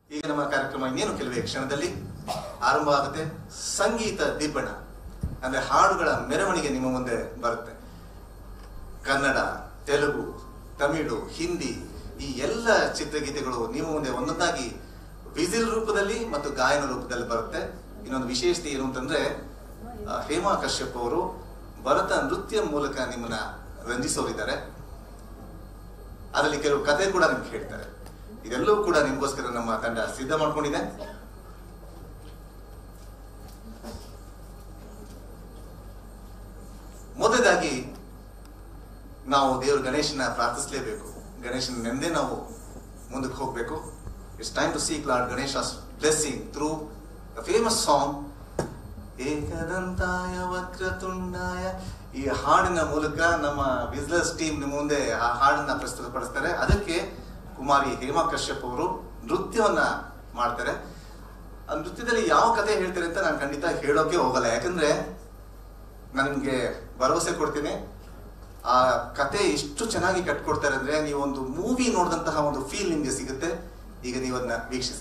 ಈಗ ನಮ್ಮ ಕಾರ್ಯಕ್ರಮ ಇನ್ನೇನು ಕೆಲವೇ ಕ್ಷಣದಲ್ಲಿ ಆರಂಭ ಆಗುತ್ತೆ ಸಂಗೀತ ದೀಪಣ ಅಂದ್ರೆ ಹಾಡುಗಳ ಮೆರವಣಿಗೆ ನಿಮ್ಮ ಮುಂದೆ ಬರುತ್ತೆ ಕನ್ನಡ ತೆಲುಗು ತಮಿಳು ಹಿಂದಿ ಈ ಎಲ್ಲ ಚಿತ್ರಗೀತೆಗಳು ನಿಮ್ಮ ಮುಂದೆ ಒಂದೊಂದಾಗಿ ವಿಸಿಲ್ ರೂಪದಲ್ಲಿ ಮತ್ತು ಗಾಯನ ರೂಪದಲ್ಲಿ ಬರುತ್ತೆ ಇನ್ನೊಂದು ವಿಶೇಷತೆ ಏನು ಅಂತಂದ್ರೆ ಆ, ಹೇಮಾ ಕಶ್ಯಪ್ ಅವರು ಭರತ ನೃತ್ಯ ಮೂಲಕ ನಿಮ್ಮನ್ನ ರಂಜಿಸೋರಿದ್ದಾರೆ ಅದರಲ್ಲಿ ಕೆಲವು ಕತೆ ಕೂಡ ನಿಮ್ಗೆ ಹೇಳ್ತಾರೆ ಇದೆಲ್ಲವೂ ಕೂಡ ನಿಮಗೋಸ್ಕರ ನಮ್ಮ ತಂಡ ಸಿದ್ಧ ಮಾಡ್ಕೊಂಡಿದೆ ಮೊದಲಾಗಿ ನಾವು ದೇವರು ಗಣೇಶನ ಪ್ರಾರ್ಥಿಸಲೇಬೇಕು ಗಣೇಶನ ನೆಂದೇ ನಾವು ಮುಂದಕ್ಕೆ ಹೋಗಬೇಕು it's time to seek lord Ganesha's blessing through the famous song ಏಕದಂತಾಯ ವಕ್ರತುಂಡಾಯ ಈ ಹಾಡಿನ ಮೂಲಕ ನಮ್ಮ ಬಿಸ್ನೆಸ್ ಟೀಮ್ ನಿಮ್ಮ ಮುಂದೆ ಆ ಹಾಡನ್ನ ಪ್ರಸ್ತುತಪಡಿಸ್ತಾರೆ ಅದಕ್ಕೆ ಕುಮಾರಿ ಹೇಮಾ ಕಶ್ಯಪ್ ಅವರು ನೃತ್ಯವನ್ನ ಮಾಡ್ತಾರೆ ಆ ನೃತ್ಯದಲ್ಲಿ ಯಾವ ಕತೆ ಹೇಳ್ತಾರೆ ಅಂತ ನಾನು ಖಂಡಿತ ಹೇಳೋಕೆ ಹೋಗಲ್ಲ ಯಾಕಂದ್ರೆ ನಾನು ನಿಮ್ಗೆ ಭರವಸೆ ಕೊಡ್ತೀನಿ ಆ ಕತೆ ಎಷ್ಟು ಚೆನ್ನಾಗಿ ಕಟ್ಕೊಡ್ತಾರೆ ಅಂದ್ರೆ ನೀವು ಒಂದು ಮೂವಿ ನೋಡಿದಂತಹ ಒಂದು ಫೀಲ್ ನಿಮ್ಗೆ ಸಿಗುತ್ತೆ ಈಗ ನೀವು ಅದನ್ನ ವೀಕ್ಷಿಸಿ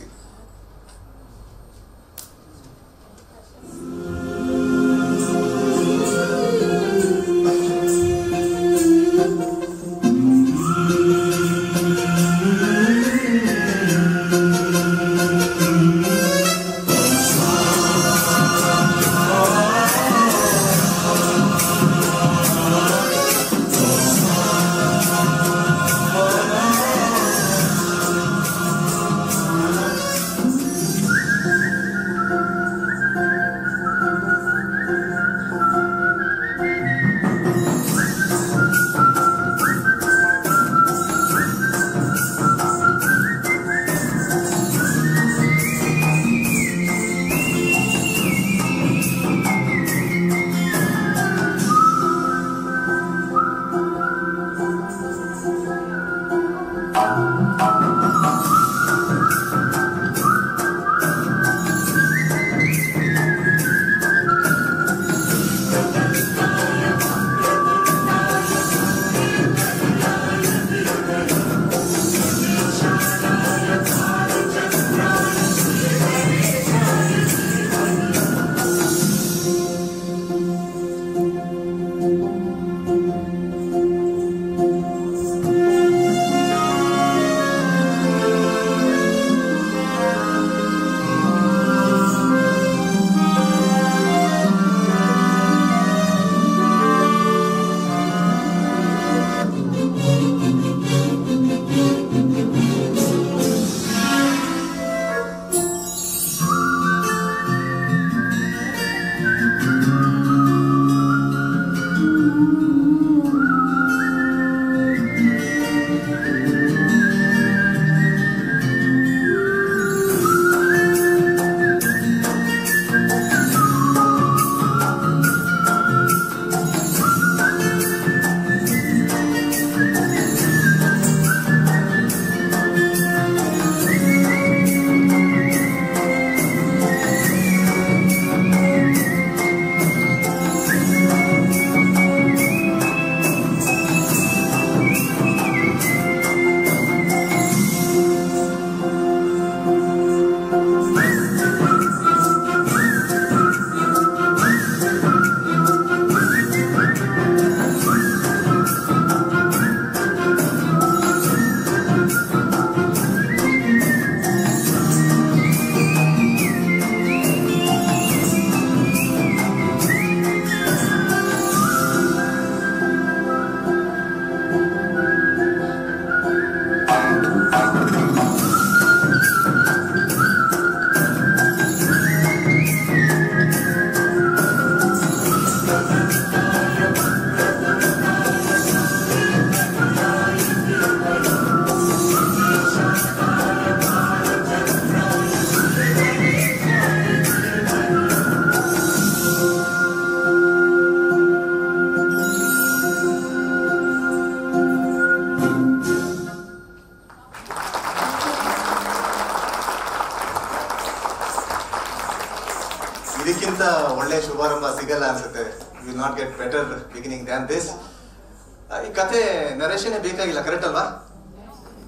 ಇದಕ್ಕಿಂತ ಒಳ್ಳೆ ಶುಭಾರಂಭ ಸಿಗಲ್ಲ ಅನ್ಸುತ್ತೆ you not get better beginning than this ಈ ಕತೆ ನರೇಶನೇ ಬೇಕಾಗಿಲ್ಲ ಕರೆಕ್ಟ್ ಅಲ್ವಾ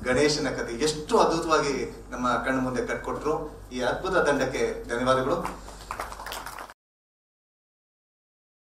ಗಣೇಶನ ಕಥೆ ಎಷ್ಟು ಅದ್ಭುತವಾಗಿ ನಮ್ಮ ಕಣ್ಣು ಮುಂದೆ ಕಟ್ಕೊಟ್ರು ಈ ಅದ್ಭುತ ತಂಡಕ್ಕೆ ಧನ್ಯವಾದಗಳು